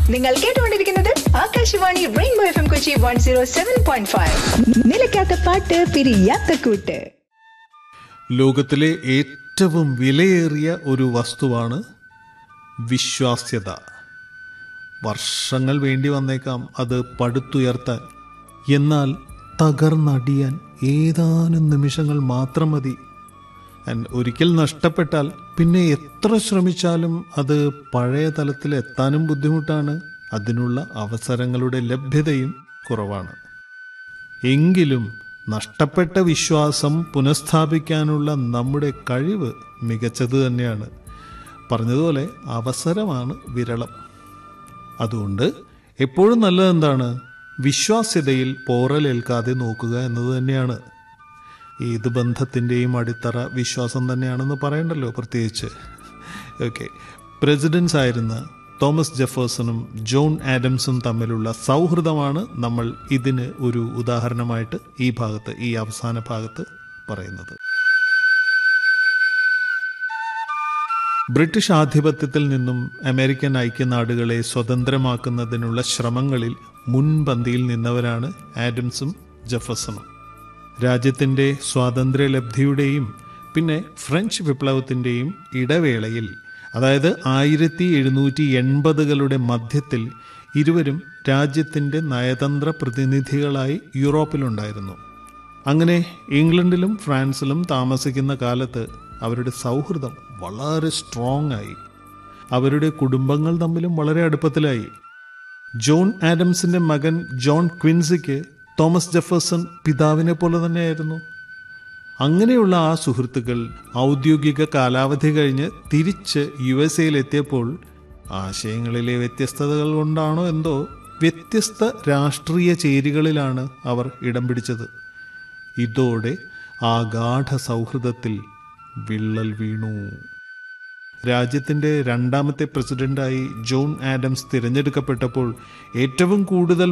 നിങ്ങൾ കേട്ടുകൊണ്ടിരിക്കുന്നത് Akashvani rainbow F M Kochi one zero seven point five നിലയ്ക്കാത്ത പാട്ട് പിരിയാത്ത കൂട്ട് ലോകത്തിലെ ഏറ്റവും വിലയേറിയ ഒരു വസ്തുവാണ് വിശ്വാസ്യത വർഷങ്ങൾ വേണ്ടി വന്നേക്കാം അത് പടുത്തുയർത്താൻ എന്നാൽ തകർന്നടിയാൻ ഏതാനും നിമിഷങ്ങൾ മാത്രം മതി And ഒരിക്കൽ നഷ്ടപ്പെട്ടാൽ പിന്നെ എത്ര ശ്രമിച്ചാലും അത് പഴയ തലത്തിൽ എത്താനും ബുദ്ധിമുട്ടാണ് അതിനുള്ള അവസരങ്ങളുടെ ലഭ്യതയും കുറവാണ് എങ്കിലും നഷ്ടപ്പെട്ട വിശ്വാസം പുനഃസ്ഥാപിക്കാനുള്ള നമ്മുടെ കഴിവ് മികച്ചത് തന്നെയാണ് പറഞ്ഞതുപോലെ അവസരമാണ് വിരളം അതുകൊണ്ട് എപ്പോഴും നല്ലത് എന്താണ് വിശ്വാസ്യതയിൽ പോറലേൽക്കാതെ നോക്കുക എന്നത് തന്നെയാണ് ഏത് ബന്ധത്തിൻ്റെയും അടിത്തറ വിശ്വാസം തന്നെയാണെന്ന് പറയണ്ടല്ലോ പ്രത്യേകിച്ച് ഓക്കെ പ്രസിഡൻസ് ആയിരുന്ന തോമസ് ജെഫേഴ്സണും ജോൺ ആഡംസും തമ്മിലുള്ള സൗഹൃദമാണ് നമ്മൾ ഇതിന് ഒരു ഉദാഹരണമായിട്ട് ഈ ഭാഗത്ത് ഈ അവസാന ഭാഗത്ത് പറയുന്നത് ബ്രിട്ടീഷ് ആധിപത്യത്തിൽ നിന്നും അമേരിക്കൻ ഐക്യനാടുകളെ സ്വതന്ത്രമാക്കുന്നതിനുള്ള ശ്രമങ്ങളിൽ മുൻപന്തിയിൽ നിന്നവരാണ് ആഡംസും ജെഫസണും രാജ്യത്തിൻ്റെ സ്വാതന്ത്ര്യലബ്ധിയുടെയും പിന്നെ ഫ്രഞ്ച് വിപ്ലവത്തിൻ്റെയും ഇടവേളയിൽ അതായത് ആയിരത്തി എഴുന്നൂറ്റി എൺപതുകളുടെ മധ്യത്തിൽ ഇരുവരും രാജ്യത്തിൻ്റെ നയതന്ത്ര പ്രതിനിധികളായി യൂറോപ്പിലുണ്ടായിരുന്നു അങ്ങനെ ഇംഗ്ലണ്ടിലും ഫ്രാൻസിലും താമസിക്കുന്ന കാലത്ത് അവരുടെ സൗഹൃദം വളരെ സ്ട്രോങ് ആയി അവരുടെ കുടുംബങ്ങൾ തമ്മിലും വളരെ അടുപ്പത്തിലായി ജോൺ ആഡംസിന്റെ മകൻ ജോൺ ക്വിൻസിക്ക് തോമസ് ജെഫേഴ്സൺ പിതാവിനെ പോലെ തന്നെയായിരുന്നു അങ്ങനെയുള്ള ആ സുഹൃത്തുക്കൾ ഔദ്യോഗിക കാലാവധി കഴിഞ്ഞ് തിരിച്ച് യു എസ് എയിലെത്തിയപ്പോൾ ആശയങ്ങളിലെ വ്യത്യസ്തതകൾ കൊണ്ടാണോ എന്തോ വ്യത്യസ്ത രാഷ്ട്രീയ ചേരികളിലാണ് അവർ ഇടം പിടിച്ചത് ഇതോടെ ആ ഗാഠ സൗഹൃദത്തിൽ വിള്ളൽ വീണു രാജ്യത്തിന്റെ രണ്ടാമത്തെ പ്രസിഡന്റായി ജോൺ ആഡംസ് തിരഞ്ഞെടുക്കപ്പെട്ടപ്പോൾ ഏറ്റവും കൂടുതൽ